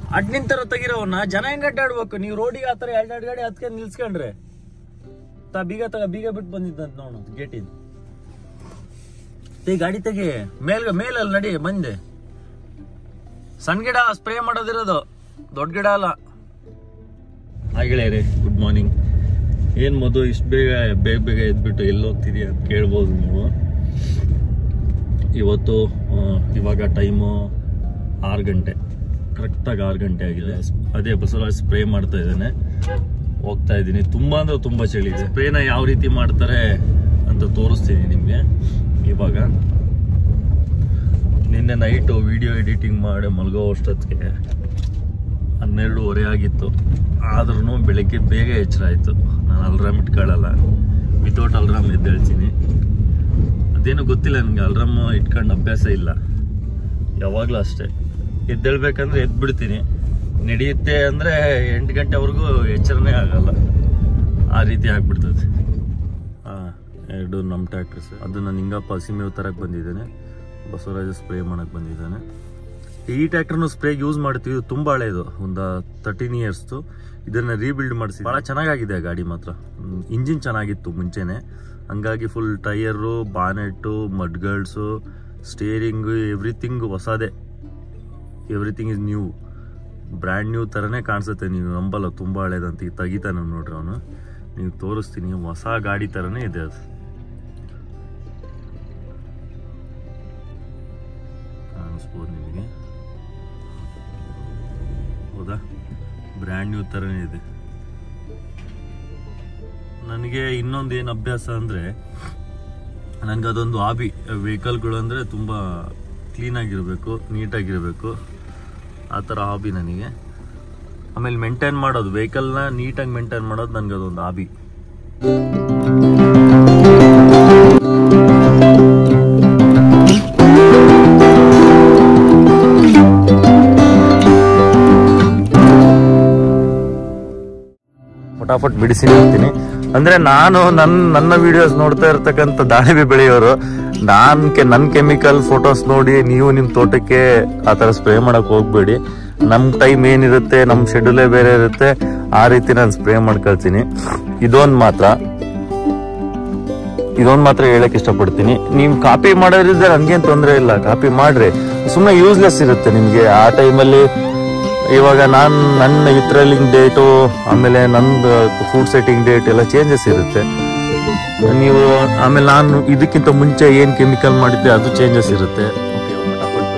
ಅಡ್ ನಿಂತರ ತೆಗಿರೋವನ್ನ ಜನ ಹೆಂಗ್ ಅಡ್ಡಾಡ್ಬೇಕು ನೀವು ರೋಡಿಗೆ ಆತರ ಎರಡೆರಡು ಗಾಡಿ ಹತ್ಕೊಂಡ್ ನಿಲ್ಸ್ಕೊಂಡ್ರೆ ತಾ ಬೀಗ ತಗ ಬೀಗ ಬಿಟ್ಟು ಬಂದಿದ್ದಂತ ನೋಡು ಗೇಟಿಂದ ಈ ಗಾಡಿ ತೆಗಿ ಮೇಲ್ ಮೇಲಲ್ಲಿ ನಡಿ ಬಂದೆ ಸಣ್ಣ ಗಿಡ ಸ್ಪ್ರೇ ಮಾಡೋದಿರೋದು ದೊಡ್ಡ ಗಿಡ ಅಲ್ಲ ಹಾಗೆಳೆಯರೆ ಗುಡ್ ಮಾರ್ನಿಂಗ್ ಏನ್ ಮಧು ಇಷ್ಟು ಬೇಗ ಬೇಗ ಬೇಗ ಎದ್ಬಿಟ್ಟು ಎಲ್ಲಿ ಹೋಗ್ತಿದೀಯ ಅಂತ ಕೇಳ್ಬೋದು ನೀವು ಇವತ್ತು ಆ, ಇವಾಗ ಟೈಮು ಆರು ಗಂಟೆ ಕರೆಕ್ಟಾಗಿ ಆರು ಗಂಟೆ ಆಗಿದೆ ಅದೇ ಬಸವರಾಜ್ ಸ್ಪ್ರೇ ಮಾಡ್ತಾ ಇದ್ದಾನೆ ಹೋಗ್ತಾ ಇದ್ದೀನಿ ತುಂಬಾ ಅಂದ್ರೆ ತುಂಬಾ ಚಳಿ ಇದೆ ಸ್ಪ್ರೇನ ಯಾವ ರೀತಿ ಮಾಡ್ತಾರೆ ಅಂತ ತೋರಿಸ್ತೀನಿ ನಿಮಗೆ ಇವಾಗ ನಿನ್ನೆ ನೈಟು ವಿಡಿಯೋ ಎಡಿಟಿಂಗ್ ಮಾಡಿ ಮಲಗೋ ಅಷ್ಟೊತ್ತಿಗೆ ಹನ್ನೆರಡೂವರೆ ಆಗಿತ್ತು ಆದ್ರೂ ಬೆಳಗ್ಗೆ ಬೇಗ ಎಚ್ಚರ ಆಯಿತು ನಾನು ಅಲ್ರಾಮ್ ಇಟ್ಕೊಳ್ಳಲ್ಲ ವಿತೌಟ್ ಅಲ್ರಾಮ್ ಎದ್ದೇಳ್ತೀನಿ ಅದೇನು ಗೊತ್ತಿಲ್ಲ ನನಗೆ ಅಲ್ರಾಮ್ ಇಟ್ಕೊಂಡು ಅಭ್ಯಾಸ ಇಲ್ಲ ಯಾವಾಗಲೂ ಅಷ್ಟೇ ಎದ್ದೇಳ್ಬೇಕಂದ್ರೆ ಎದ್ಬಿಡ್ತೀನಿ ನಡೆಯುತ್ತೆ ಅಂದರೆ ಎಂಟು ಗಂಟೆವರೆಗೂ ಎಚ್ಚರನೇ ಆಗಲ್ಲ ಆ ರೀತಿ ಆಗ್ಬಿಡ್ತದೆ ಹಾಂ ಎರಡು ನಮ್ಮ ಟ್ಯಾಕ್ಟರ್ಸ್ ಅದನ್ನು ನಿಂಗಪ್ಪ ಹಸಿಮೇವು ತರಕ್ಕೆ ಬಂದಿದ್ದಾನೆ ಬಸವರಾಜ ಸ್ಪ್ರೇ ಮಾಡಕ್ಕೆ ಬಂದಿದ್ದಾನೆ ಈ ಟ್ಯಾಕ್ಟರ್ನು ಸ್ಪ್ರೇ ಯೂಸ್ ಮಾಡ್ತೀವಿ ಇದು ತುಂಬ ಹಳೇದು ಒಂದು ತರ್ಟೀನ್ ಇಯರ್ಸ್ದು ಇದನ್ನು ರೀಬಿಲ್ಡ್ ಮಾಡಿಸಿ ಭಾಳ ಚೆನ್ನಾಗಾಗಿದೆ ಆ ಗಾಡಿ ಮಾತ್ರ ಇಂಜಿನ್ ಚೆನ್ನಾಗಿತ್ತು ಮುಂಚೆನೆ ಹಂಗಾಗಿ full tyre bonnet mudguards steering everything ಹೊಸದೇ everything is new brand new ಥರನೇ ಕಾಣಿಸುತ್ತೆ ನೀವು ನಂಬಲ್ಲ ತುಂಬ ಹಳೇದಂತ ಈಗ ತೆಗಿತಾನೆ ನೋಡ್ರಿ ಅವನು ನೀವು ತೋರಿಸ್ತೀನಿ ಹೊಸ ಗಾಡಿ ಥರನೇ ಇದೆ ಅದು ಕಾಣಿಸ್ಬೋದು ನಿಮಗೆ ಹೌದಾ ಬ್ರ್ಯಾಂಡ್ ನ್ಯೂ ಥರನೇ ಇದೆ ನನಗೆ ಇನ್ನೊಂದು ಏನು ಅಭ್ಯಾಸ ಅಂದರೆ ನನಗೆ ಅದೊಂದು ಹಾಬಿ ವೆಹಿಕಲ್ಗಳು ಅಂದರೆ ತುಂಬ ಕ್ಲೀನಾಗಿರಬೇಕು ನೀಟಾಗಿರಬೇಕು ಆ ಥರ ಹಾಬಿ ನನಗೆ ಆಮೇಲೆ ಮೇಂಟೈನ್ ಮಾಡೋದು ವೆಹಿಕಲ್ನ ನೀಟಾಗಿ ಮೇಂಟೈನ್ ಮಾಡೋದು ನನಗೆ ಅದೊಂದು ಹಾಬಿ ಫಟಾಫಟ್ ಬಿಡಿಸಿ ಹೇಳ್ತೀನಿ ಅಂದ್ರೆ ನಾನು ನನ್ನ ನನ್ನ ವಿಡಿಯೋಸ್ ನೋಡ್ತಾ ಇರ್ತಕ್ಕಂಥ ದಾಳಿಂಬೆ ಬೆಳೆಯೋರು ನಾನ್ ಕೆ ನನ್ನ ಕೆಮಿಕಲ್ ಫೋಟೋಸ್ ನೋಡಿ ನೀವು ನಿಮ್ಮ ತೋಟಕ್ಕೆ ಆ ಥರ ಸ್ಪ್ರೇ ಮಾಡಕ್ ಹೋಗ್ಬೇಡಿ ನಮ್ ಟೈಮ್ ಏನಿರುತ್ತೆ ನಮ್ಮ ಶೆಡ್ಯೂಲೇ ಬೇರೆ ಇರುತ್ತೆ ಆ ರೀತಿ ನಾನು ಸ್ಪ್ರೇ ಮಾಡ್ಕೊಳ್ತೀನಿ ಇದೊಂದು ಮಾತ್ರ ಇದೊಂದು ಮಾತ್ರ ಹೇಳಕ್ ಇಷ್ಟಪಡ್ತೀನಿ ನೀವು ಕಾಪಿ ಮಾಡೋದ್ರಿಂದ ನನ್ಗೇನ್ ತೊಂದರೆ ಇಲ್ಲ ಕಾಪಿ ಮಾಡ್ರಿ ಸುಮ್ಮನೆ ಯೂಸ್ಲೆಸ್ ಇರುತ್ತೆ ನಿಮ್ಗೆ ಆ ಟೈಮಲ್ಲಿ ಇವಾಗ ನಾನು ನನ್ನ ಇತ್ರಲಿಂಗ್ ಡೇಟು ಆಮೇಲೆ ನಂದು ಫುಡ್ ಸೆಟ್ಟಿಂಗ್ ಡೇಟ್ ಎಲ್ಲ ಚೇಂಜಸ್ ಇರುತ್ತೆ ನೀವು ಆಮೇಲೆ ನಾನು ಇದಕ್ಕಿಂತ ಮುಂಚೆ ಏನು ಕೆಮಿಕಲ್ ಮಾಡಿದ್ದೆ ಅದು ಚೇಂಜಸ್ ಇರುತ್ತೆ Okay, ಫಟಾಫಟ್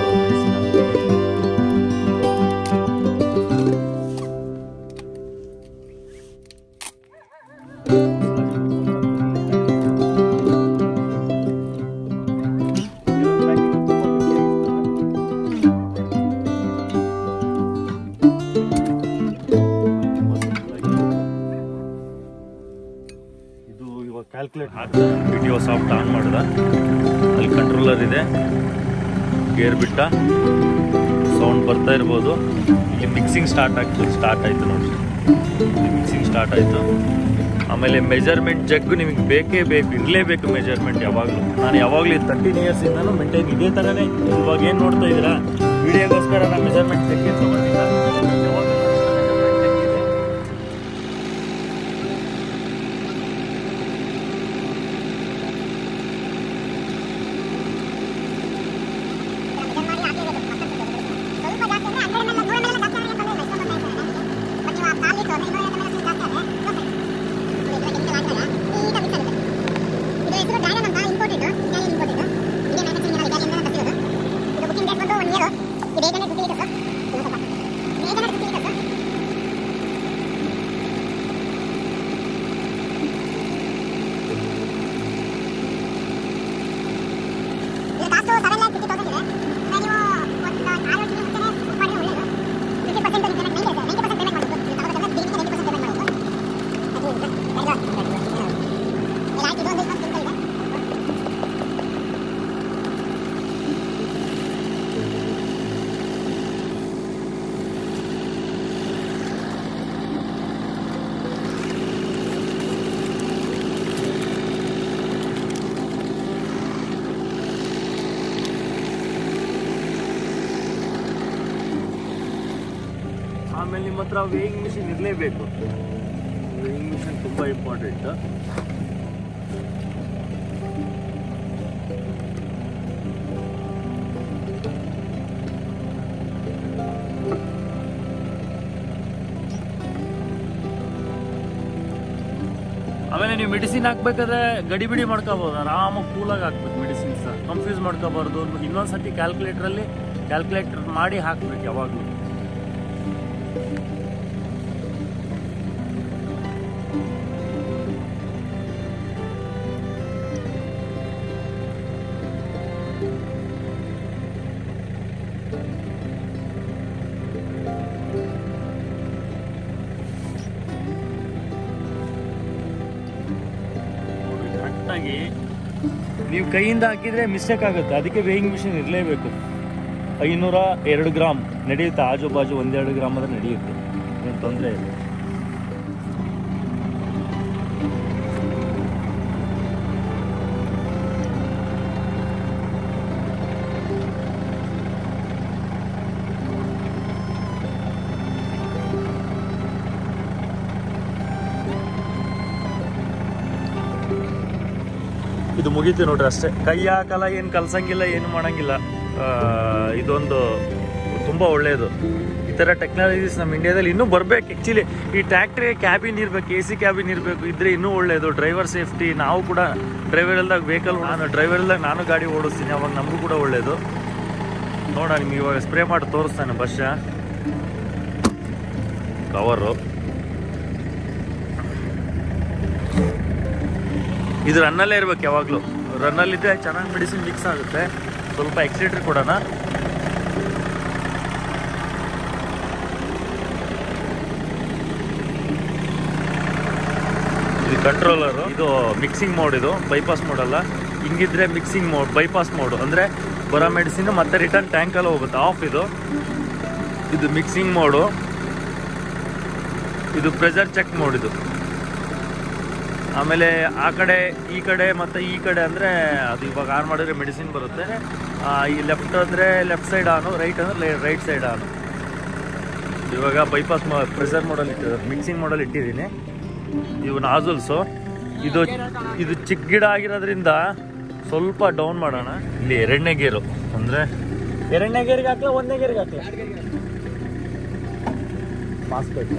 ಇದು ಇವಾಗ ಕ್ಯಾಲ್ಕುಲೇಟ್ ಹಾಕ್ತಾ ವಿಡಿಯೋ ಸಾಫ್ಟ್ ಆನ್ ಮಾಡ್ದ ಅಲ್ಲಿ ಕಂಟ್ರೋಲರ್ ಇದೆ ಗೇರ್ ಬಿಟ್ಟ ಸೌಂಡ್ ಬರ್ತಾ ಇರ್ಬೋದು ಇಲ್ಲಿ ಮಿಕ್ಸಿಂಗ್ ಸ್ಟಾರ್ಟ್ ಆಗ್ತದೆ ಸ್ಟಾರ್ಟ್ ಆಯ್ತು ನೋಡಿ ಮಿಕ್ಸಿಂಗ್ ಸ್ಟಾರ್ಟ್ ಆಯ್ತು ಆಮೇಲೆ ಮೆಜರ್ಮೆಂಟ್ ಜಗ್ ನಿಮಗೆ ಬೇಕೇ ಬೇಕು ಇರಲೇಬೇಕು ಮೆಜರ್ಮೆಂಟ್ ಯಾವಾಗಲೂ ನಾನು ಯಾವಾಗಲೂ ತರ್ಟೀನ್ ಇಯರ್ಸ್ ಇಂದನೂ ಮೇಂಟೈನ್ ಇದೇ ಥರನೇ ಇವಾಗ ಏನು ನೋಡ್ತಾ ಇದ್ದೀರಾ ವಿಡಿಯೋಗೋಸ್ಕರ ನಾನು ಮೆಜರ್ಮೆಂಟ್ ಜಗ್ಗೆ ತಗೊಂಡಿಲ್ಲ ಯಾವಾಗಲೂ measurement jug ಇದೆ. ಆಮೇಲೆ ನಿಮ್ಮ ಹತ್ರ ವೇಯಿಂಗ್ ಮಿಷಿನ್ ಇರಲೇಬೇಕು ವೇಯಿಂಗ್ ಮಿಷಿನ್ ತುಂಬ ಇಂಪಾರ್ಟೆಂಟ್ ಆಮೇಲೆ ನೀವು ಮೆಡಿಸಿನ್ ಹಾಕ್ಬೇಕಾದ್ರೆ ಗಡಿಬಿಡಿ ಮಾಡ್ಕೋಬಹುದು ಆರಾಮಾಗಿ ಕೂಲಾಗಿ ಹಾಕ್ಬೇಕು ಮೆಡಿಸಿನ್ಸ್ ಕನ್ಫ್ಯೂಸ್ ಮಾಡ್ಕೋಬಾರ್ದು ಇನ್ನೊಂದ್ಸತಿ ಕ್ಯಾಲ್ಕುಲೇಟ್ರಲ್ಲಿ ಕ್ಯಾಲ್ಕುಲೇಟರ್ ಮಾಡಿ ಹಾಕ್ಬೇಕು ಯಾವಾಗಲೂ ಕರೆಕ್ಟಾಗಿ ನೀವು ಕೈಯಿಂದ ಹಾಕಿದ್ರೆ ಮಿಸ್ಟೇಕ್ ಆಗುತ್ತೆ ಅದಕ್ಕೆ ವೇಯಿಂಗ್ ಮಿಷಿನ್ ಇರಲೇಬೇಕು ಐನೂರ ಎರಡು ಗ್ರಾಮ್ ನಡೆಯುತ್ತೆ ಆಜು ಬಾಜು ಒಂದೆರಡು ಗ್ರಾಮ್ ಆದ್ರೆ ನಡೆಯುತ್ತೆ ಏನು ತೊಂದರೆ ಇಲ್ಲ ಇದು ಮುಗೀತು ನೋಡ್ರಿ ಅಷ್ಟೇ ಕೈ ಹಾಕಲ್ಲ ಏನು ಕಲ್ಸಂಗಿಲ್ಲ ಏನು ಮಾಡಂಗಿಲ್ಲ ಆ, ಇದೊಂದು ತುಂಬ ಒಳ್ಳೆಯದು ಈ ಥರ ಟೆಕ್ನಾಲಜೀಸ್ ನಮ್ಮ ಇಂಡಿಯಾದಲ್ಲಿ ಇನ್ನೂ ಬರಬೇಕು ಆ್ಯಕ್ಚುಲಿ ಈ ಟ್ಯಾಕ್ಟ್ರಿಗೆ ಕ್ಯಾಬಿನ್ ಇರಬೇಕು ಎ ಸಿ ಕ್ಯಾಬಿನ್ ಇರಬೇಕು ಇದ್ರೆ ಇನ್ನೂ ಒಳ್ಳೆಯದು ಡ್ರೈವರ್ ಸೇಫ್ಟಿ ನಾವು ಕೂಡ ಡ್ರೈವರ್ ಇಲ್ದಾಗ ವೆಹಿಕಲ್ ನಾನು ಡ್ರೈವರ್ ಇಲ್ದಾಗ ನಾನು ಗಾಡಿ ಓಡಿಸ್ತೀನಿ ಅವಾಗ ನಮಗೂ ಕೂಡ ಒಳ್ಳೆಯದು ನೋಡ ನಿಮ್ಗೆ ಇವಾಗ ಸ್ಪ್ರೇ ಮಾಡಿ ತೋರಿಸ್ತಾನೆ ಬಸ್ ಕವರು ಇದು ರನ್ನಲ್ಲೇ ಇರ್ಬೇಕು ಯಾವಾಗಲೂ ರನ್ನಲ್ಲಿದ್ದರೆ ಚೆನ್ನಾಗಿ ಮೆಡಿಸಿನ್ ಮಿಕ್ಸ್ ಆಗುತ್ತೆ ಸ್ವಲ್ಪ ಎಕ್ಸಿಟ್ರಿ ಕೊಡೋಣ ಇದು ಕಂಟ್ರೋಲರು ಇದು ಮಿಕ್ಸಿಂಗ್ ಮೋಡ್ ಇದು ಬೈಪಾಸ್ ಮೋಡ್ ಅಲ್ಲ ಹಿಂಗಿದ್ರೆ ಮಿಕ್ಸಿಂಗ್ ಮೋಡ್ ಬೈಪಾಸ್ ಮೋಡ್ ಅಂದರೆ ಬರೋ ಮೆಡಿಸಿನ್ ಮತ್ತೆ ರಿಟರ್ನ್ ಟ್ಯಾಂಕಲ್ಲಿ ಹೋಗುತ್ತೆ ಆಫ್ ಇದು ಇದು ಮಿಕ್ಸಿಂಗ್ ಮೋಡು ಇದು ಪ್ರೆಷರ್ ಚೆಕ್ ಮೋಡ್ ಇದು ಆಮೇಲೆ ಆ ಕಡೆ ಈ ಕಡೆ ಮತ್ತು ಈ ಕಡೆ ಅಂದರೆ ಅದು ಇವಾಗ ಆನ್ ಮಾಡಿದ್ರೆ ಮೆಡಿಸಿನ್ ಬರುತ್ತೆ ಆ, ಈ ಲೆಫ್ಟ್ ಅಂದರೆ ಲೆಫ್ಟ್ ಸೈಡ್ ಆನು ರೈಟ್ ಅಂದರೆ ರೈಟ್ ಸೈಡ್ ಆನು ಇವಾಗ ಬೈಪಾಸ್ ಪ್ರೆಷರ್ ಮಾಡಲ್ ಇಟ್ಟು ಮಿಕ್ಸಿಂಗ್ ಮಾಡಲ್ ಇಟ್ಟಿದ್ದೀನಿ ಇವು ನಾಜಲ್ಸು ಇದು ಇದು ಚಿಕ್ಕ ಗಿಡ ಆಗಿರೋದ್ರಿಂದ ಸ್ವಲ್ಪ ಡೌನ್ ಮಾಡೋಣ ಇಲ್ಲಿ ಎರಡನೇ ಗೇರು ಅಂದರೆ ಎರಡನೇ ಗೇರಿಗೆ ಹಾಕ್ಲಾ ಒಂದನೇ ಗೇರಿಗೆ ಹಾಕ್ಲಾ ಮಾಸ್ಕ್ ಬೇಕು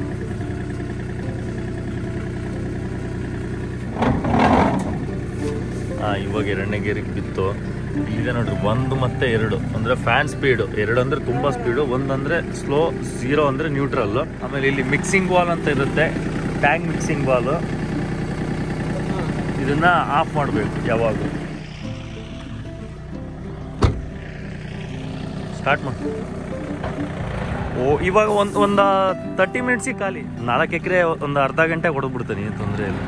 ಆ, ಇವಾಗ ಎರಡನೇ ಗೇರಿಗೆ ಬಿತ್ತು ಇಲ್ಲಿದೆ ನೋಡ್ರಿ ಒಂದು ಮತ್ತೆ ಎರಡು ಅಂದ್ರೆ ಫ್ಯಾನ್ ಸ್ಪೀಡು ಎರಡು ಅಂದ್ರೆ ತುಂಬಾ ಸ್ಪೀಡು ಒಂದಂದ್ರೆ ಸ್ಲೋ ಝೀರೋ ಅಂದ್ರೆ ನ್ಯೂಟ್ರಲ್ ಆಮೇಲೆ ಇಲ್ಲಿ ಮಿಕ್ಸಿಂಗ್ ವಾಲ್ ಅಂತ ಇರುತ್ತೆ ಟ್ಯಾಂಕ್ ಮಿಕ್ಸಿಂಗ್ ವಾಲ್ ಇದನ್ನ ಆಫ್ ಮಾಡಬೇಕು ಯಾವಾಗ ಸ್ಟಾರ್ಟ್ ಮಾಡಿ ಓ ಇವಾಗ ಒಂದು ಒಂದು ತರ್ಟಿ ಮಿನಿಟ್ಸಿಗೆ ಖಾಲಿ ನಾಲ್ಕು ಎಕರೆ ಒಂದು ಅರ್ಧ ಗಂಟೆ ಹೊಡೆದ್ಬಿಡ್ತಾನೆ ಏನು ತೊಂದರೆ ಇಲ್ಲ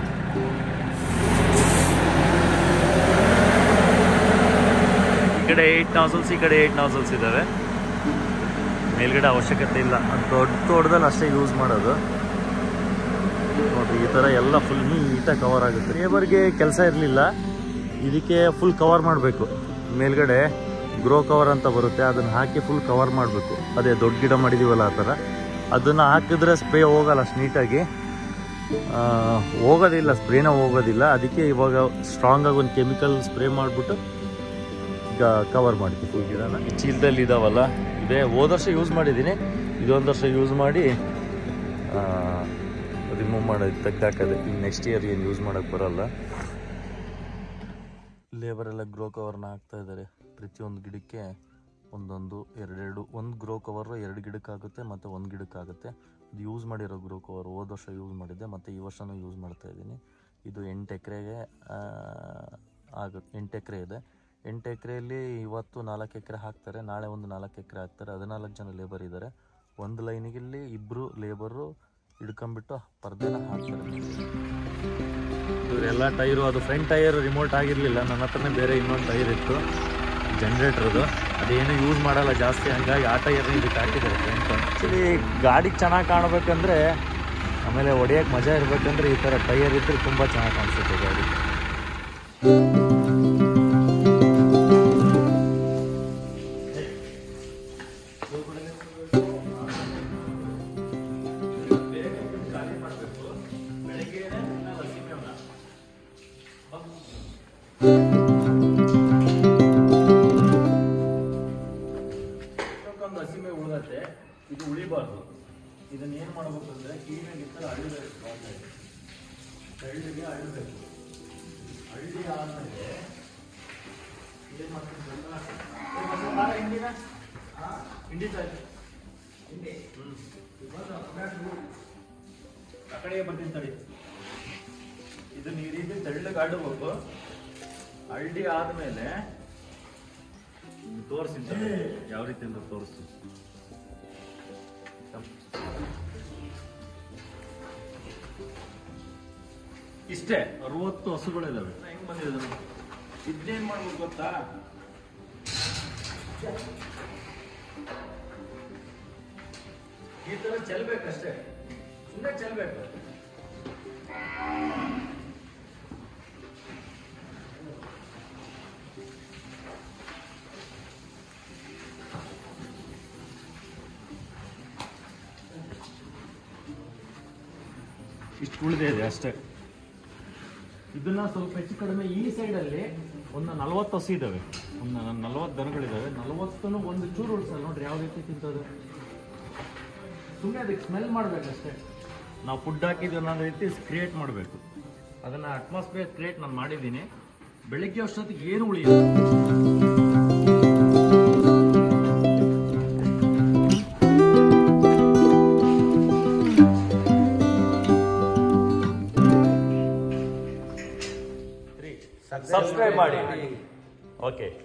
ಈ ಕಡೆ ಏಯ್ಟ್ ನಾಸಲ್ಸ್ ಈ ಕಡೆ ಏಯ್ಟ್ ನಾಸಲ್ಸ್ ಇದ್ದಾವೆ ಮೇಲ್ಗಡೆ ಅವಶ್ಯಕತೆ ಇಲ್ಲ ಅದು ದೊಡ್ಡ ತೋಟದಲ್ಲಿ ಅಷ್ಟೇ ಯೂಸ್ ಮಾಡೋದು ನೋಡ್ರಿ ಈ ಥರ ಎಲ್ಲ ಫುಲ್ ನೀಟಾಗಿ ಕವರ್ ಆಗುತ್ತೆ ಲೇಬರ್ಗೆ ಕೆಲಸ ಇರಲಿಲ್ಲ ಇದಕ್ಕೆ ಫುಲ್ ಕವರ್ ಮಾಡಬೇಕು ಮೇಲ್ಗಡೆ ಗ್ರೋ ಕವರ್ ಅಂತ ಬರುತ್ತೆ ಅದನ್ನು ಹಾಕಿ ಫುಲ್ ಕವರ್ ಮಾಡಬೇಕು ಅದೇ ದೊಡ್ಡ ಗಿಡ ಮಾಡಿದೀವಲ್ಲ ಆ ಥರ ಅದನ್ನು ಹಾಕಿದ್ರೆ ಸ್ಪ್ರೇ ಹೋಗಲ್ಲ ಅಷ್ಟು ನೀಟಾಗಿ ಆ, ಹೋಗೋದಿಲ್ಲ ಸ್ಪ್ರೇನ ಹೋಗೋದಿಲ್ಲ ಅದಕ್ಕೆ ಇವಾಗ ಸ್ಟ್ರಾಂಗ್ ಆಗಿ ಒಂದು ಕೆಮಿಕಲ್ ಸ್ಪ್ರೇ ಮಾಡಿಬಿಟ್ಟು ಈಗ ಕವರ್ ಮಾಡ್ತೀವಿ ಫುಲ್ ಗಿಡನ ಈ ಚೀಲದಲ್ಲಿ ಇದಾವಲ್ಲ ಇದೆ ಹೋದ ವರ್ಷ ಯೂಸ್ ಮಾಡಿದ್ದೀನಿ ಇದೊಂದು ವರ್ಷ ಯೂಸ್ ಮಾಡಿ ರಿಮೂವ್ ಮಾಡೋದು ತೆಗ್ದಾಕದೆ ಇನ್ನು ನೆಕ್ಸ್ಟ್ ಇಯರ್ ಏನು ಯೂಸ್ ಮಾಡೋಕ್ಕೆ ಬರಲ್ಲ ಲೇಬರ್ ಎಲ್ಲ ಗ್ರೋ ಕವರ್ನ ಹಾಕ್ತಾ ಇದ್ದಾರೆ ಪ್ರತಿಯೊಂದು ಗಿಡಕ್ಕೆ ಒಂದೊಂದು ಎರಡೆರಡು ಒಂದು ಗ್ರೋ ಕವರ್ ಎರಡು ಗಿಡಕ್ಕಾಗುತ್ತೆ ಮತ್ತು ಒಂದು ಗಿಡಕ್ಕಾಗುತ್ತೆ ಇದು ಯೂಸ್ ಮಾಡಿರೋ ಗ್ರೋ ಕವರ್ ಹೋದ ವರ್ಷ ಯೂಸ್ ಮಾಡಿದ್ದೆ ಮತ್ತು ಈ ವರ್ಷನೂ ಯೂಸ್ ಮಾಡ್ತಾ ಇದ್ದೀನಿ ಇದು ಎಂಟು ಎಕರೆಗೆ ಆಗುತ್ತೆ ಎಂಟು ಎಕರೆ ಇದೆ ಎಂಟು ಎಕರೆಯಲ್ಲಿ ಇವತ್ತು ನಾಲ್ಕು ಎಕರೆ ಹಾಕ್ತಾರೆ ನಾಳೆ ಒಂದು ನಾಲ್ಕು ಎಕರೆ ಹಾಕ್ತಾರೆ ಹದಿನಾಲ್ಕು ಜನ ಲೇಬರ್ ಇದ್ದಾರೆ ಒಂದು ಲೈನಿಗೆ ಇಬ್ಬರು ಲೇಬರು ಹಿಡ್ಕೊಂಬಿಟ್ಟು ಪರ್ದೆನ ಹಾಕ್ತಾರೆ ಇವರೆಲ್ಲ ಟೈರು ಅದು ಫ್ರಂಟ್ ಟೈರ್ ರಿಮೋಟ್ ಆಗಿರಲಿಲ್ಲ ನನ್ನ ಹತ್ರನೇ ಬೇರೆ ಇನ್ನೊಂದು ಟೈರ್ ಇತ್ತು ಜನ್ರೇಟ್ರದು ಅದೇನು ಯೂಸ್ ಮಾಡಲ್ಲ ಜಾಸ್ತಿ ಹಂಗಾಗಿ ಆ ಟೈರ್ನ ಇದಕ್ಕೆ ಹಾಕಿದ್ದಾರೆ ಫ್ರಂಟ್ ಆ್ಯಕ್ಚುಲಿ ಗಾಡಿಗೆ ಚೆನ್ನಾಗಿ ಕಾಣಬೇಕಂದ್ರೆ ಆಮೇಲೆ ಹೊಡೆಯೋಕೆ ಮಜಾ ಇರಬೇಕಂದ್ರೆ ಈ ಥರ ಟೈರ್ ಇದ್ದರೆ ತುಂಬ ಚೆನ್ನಾಗಿ ಕಾಣಿಸುತ್ತೆ ಗಾಡಿ ಏನಾಗುತ್ತೆ ಇದು ಉಳಿಬಾರ್ದು ಇದನ್ನ ಏನು ಮಾಡ್ಬೇಕು ಅಂದ್ರೆ ಕ್ಲೀನಾಗಿ ಅಳಿಬೇಕು ಬಾಟ್ಲೆ ತೆಳ್ಳಗೆ ಅಳಿಬೇಕು ಹಳ್ಳಿ ಆದ್ಮೇಲೆ ಏನ್ ಮಾಡ್ತೀನಿ ಗೊತ್ತಾ? ಏ, ಬಸವ, ಬಾರ ಹಿಂಡಿನ ಹಿಂಡಿ ತಾಯಿ ಹ್ಮ್ ಆ ಕಡೆಗೆ ಬರ್ತೀನಿ ತಡಿ ಇದನ್ನ ಈ ರೀತಿ ತೆಳ್ಳಗೆ ಆಡಬೇಕು ಹಳ್ಳಿ ಆದ್ಮೇಲೆ ತೋರಿಸ್ತೀನಿ ಯಾವ ರೀತಿ ಅಂತ ತೋರಿಸ್ತು ಇಷ್ಟೇ ಅರವತ್ತು ಹಸುಗಳಿದಾವೆ ಹೆಂಗ್ ಬಂದಿದೆ ನೋಡಿ ಇದನ್ನೇನ್ ಮಾಡ್ಬೇಕು ಗೊತ್ತಾ ಈ ತರ ಚೆಲ್ಬೇಕಷ್ಟೇ ಸುಮ್ಮನೆ ಚೆಲ್ಬೇಕು ಇಷ್ಟು ಉಳಿದೇ ಇದೆ ಅಷ್ಟೇ ಇದನ್ನ ಸ್ವಲ್ಪ ಹೆಚ್ಚು ಕಡಿಮೆ ಈ ಸೈಡಲ್ಲಿ ಒಂದು ನಲವತ್ತು ಹಸು ಇದಾವೆ ಒಂದು ನಲವತ್ತು ದನಗಳಿದಾವೆ ನಲವತ್ತನ್ನು ಒಂದು ಚೂರು ಉಳಿಸಲ್ಲ ನೋಡ್ರಿ ಯಾವ ರೀತಿ ತಿಂತದೆ ಸುಮ್ಮನೆ ಅದಕ್ಕೆ ಸ್ಮೆಲ್ ಮಾಡ್ಬೇಕಷ್ಟೇ ನಾವು ಫುಡ್ ಹಾಕಿದ್ವಿ ಅನ್ನೋ ರೀತಿ ಕ್ರಿಯೇಟ್ ಮಾಡಬೇಕು ಅದನ್ನ ಅಟ್ಮಾಸ್ಫಿಯರ್ ಕ್ರಿಯೇಟ್ ನಾನು ಮಾಡಿದ್ದೀನಿ ಬೆಳಿಗ್ಗೆ ಅಷ್ಟೊತ್ತಿಗೆ ಏನು ಉಳಿಯೋದು ಸಬ್ಸ್ಕ್ರೈಬ್ ಮಾಡಿ ಓಕೆ